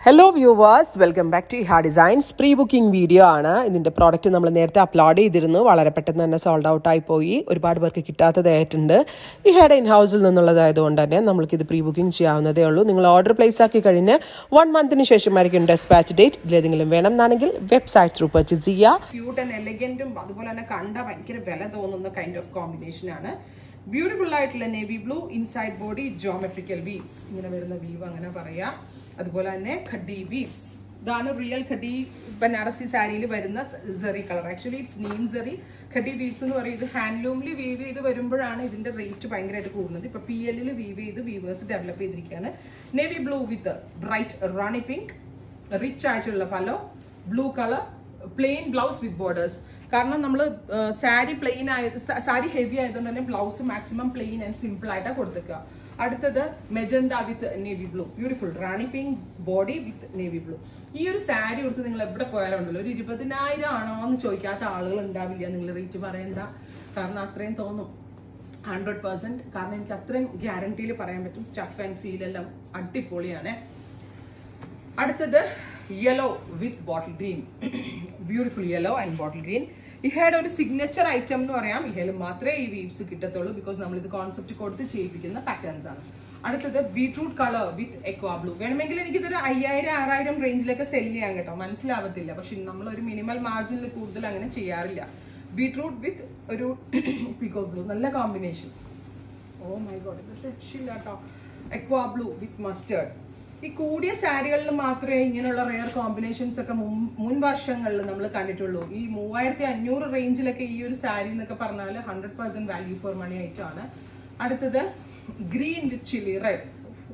hello viewers welcome back to ഹാ designs pre booking video ആണ് ഇതിന്റെ പ്രോഡക്റ്റ് നമ്മൾ നേരത്തെ അപ്ലോഡ് ചെയ്തിരുന്നു വളരെ പെട്ടെന്ന് തന്നെ സോൾഡ് ഔട്ട് ആയി പോയി ഒരുപാട് പേർക്ക് കിട്ടാത്തതായിട്ടുണ്ട് ഈ ഹെഡ് ഇൻ ഹൗസിൽ നിന്നുള്ളതായതുകൊണ്ട് തന്നെ നമ്മൾക്ക് ഇത് പ്രീ ബുക്കിംഗ് ചെയ്യാവുന്നതേ ഉള്ളൂ നിങ്ങൾ ഓർഡർ പ്ലേസ് ആക്കി കഴിഞ്ഞ് വൺ മന്തിന് ശേഷമായിരിക്കും ഡെസ്പാച്ച് ഡേറ്റ് ഇതിലേതെങ്കിലും വേണം എന്നാണെങ്കിൽ വെബ്സൈറ്റ് ത്രൂ പർച്ചേസ് ചെയ്യുക ക്യൂട്ട് ആൻഡ് എലഗന്റും അതുപോലെ തന്നെ കണ്ട ഭയങ്കര വില തോന്നുന്ന കൈൻഡ് ഓഫ് കോമ്പിനേഷൻ ആണ് ബ്യൂട്ടിഫുൾ ആയിട്ടുള്ള navy blue inside body geometrical weaves ഇങ്ങനെ വരുന്ന വീവ് അങ്ങനെ പറയാം അതുപോലെ തന്നെ ഖഡി വീവ്സ് ഇതാണ് റിയൽ ഖഡി ബനാറസി സാരിയിൽ വരുന്ന zari colour actually it's neem zari khadi weaves എന്ന് പറയുന്നത് ഹാൻഡ്ലൂമിൽ വീവ് ചെയ്ത് വരുമ്പോഴാണ് ഇതിന്റെ റേറ്റ് ഭയങ്കരമായിട്ട് കൂടുന്നത് ഇപ്പൊ പി എല്ലിൽ വീവ് ചെയ്ത് വീവേഴ്സ് ഡെവലപ്പ് ചെയ്തിരിക്കുകയാണ് navy blue with bright rani pink rich ആയിട്ടുള്ള pallu blue colour plain blouse with borders കാരണം നമ്മൾ സാരി പ്ലെയിൻ ആയ സാരി ഹെവി ആയതുകൊണ്ട് തന്നെ blouse maximum plain and simple ആയിട്ടാണ് കൊടുത്തേക്കുക അടുത്തത് magenta with navy blue beautiful rani pink body with navy blue ഈ ഒരു സാരി കൊടുത്ത് നിങ്ങൾ എവിടെ പോയാലും ഉണ്ടല്ലോ ഒരു ഇരുപതിനായിരം ആണോ എന്ന് ചോദിക്കാത്ത ആളുകൾ ഉണ്ടാവില്ല നിങ്ങൾ റേറ്റ് പറയണ്ട കാരണം അത്രയും തോന്നും ഹൺഡ്രഡ് പെർസെന്റ് കാരണം എനിക്ക് അത്രയും ഗ്യാരണ്ടിയിൽ പറയാൻ പറ്റും സ്റ്റഫ് ആൻഡ് ഫീൽ എല്ലാം അടിപൊളിയാണ് അടുത്തത് yellow with bottle green beautiful yellow and bottle green ഇഹയുടെ ഒരു സിഗ്നേച്ചർ ഐറ്റം എന്ന് പറയാം ഇഹയിൽ മാത്രമേ ഈ വീവ്സ് കിട്ടത്തുള്ളൂ ബിക്കോസ് നമ്മൾ ഇത് കോൺസെപ്റ്റ് കൊടുത്ത് ചെയ്യിപ്പിക്കുന്ന പാറ്റേൺസ് ആണ് അടുത്തത് beetroot colour with aqua blue വേണമെങ്കിൽ എനിക്ക് ഇതൊരു അയ്യായിരം ആറായിരം റേഞ്ചിലൊക്കെ സെല് ചെയ്യാൻ കേട്ടോ മനസ്സിലാവത്തില്ല പക്ഷെ നമ്മൾ ഒരു മിനിമൽ മാർജിനിൽ കൂടുതൽ അങ്ങനെ ചെയ്യാറില്ല ബീട്രൂട്ട് വിത്ത് ഒരു പിക്കോ ബ്ലൂ നല്ല കോമ്പിനേഷൻ ഓ മൈ ഗോഡ് ഇത് രക്ഷയില്ല കേട്ടോ എക്വാ ബ്ലൂ വിത്ത് മസ്റ്റേർഡ് ഈ കൂടിയ സാരികളിൽ മാത്രമേ ഇങ്ങനെയുള്ള റെയർ കോമ്പിനേഷൻസ് ഒക്കെ മുൻ മുൻ വർഷങ്ങളിൽ നമ്മൾ കണ്ടിട്ടുള്ളൂ ഈ മൂവായിരത്തി അഞ്ഞൂറ് റേഞ്ചിലൊക്കെ ഈ ഒരു സാരി എന്നൊക്കെ പറഞ്ഞാൽ hundred percent value for money ആയിട്ടാണ് അടുത്തത് ഗ്രീൻ വിത്ത് ചില്ലി റെഡ്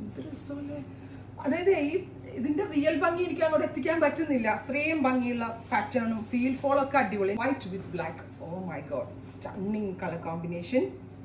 അതായത് ഈ ഇതിന്റെ റിയൽ ഭംഗി എനിക്ക് അങ്ങോട്ട് എത്തിക്കാൻ പറ്റുന്നില്ല അത്രയും ഭംഗിയുള്ള പാറ്റേണും ഫീൽ ഫോൾ ഒക്കെ അടിപൊളി white with black oh my god stunning colour combination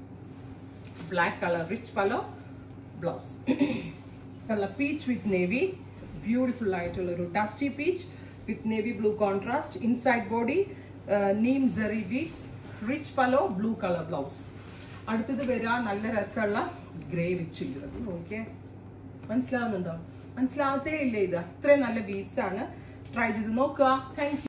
black color rich palo blouse color peach with navy beautiful ആയിട്ടുള്ള ഒരു dusty peach with navy blue contrast inside body neem zari beads rich pallu blue colour blouse അടുത്തത് വരാൻ നല്ല രസമുള്ള grey which ചില്ലുള്ളത് നോക്കിയേ മനസ്സിലാവുന്നുണ്ടോ മനസ്സിലാവത്തേ ഇല്ല ഇത് അത്രയും നല്ല ബീഡ്സ് ആണ് ട്രൈ ചെയ്ത് നോക്കുക താങ്ക്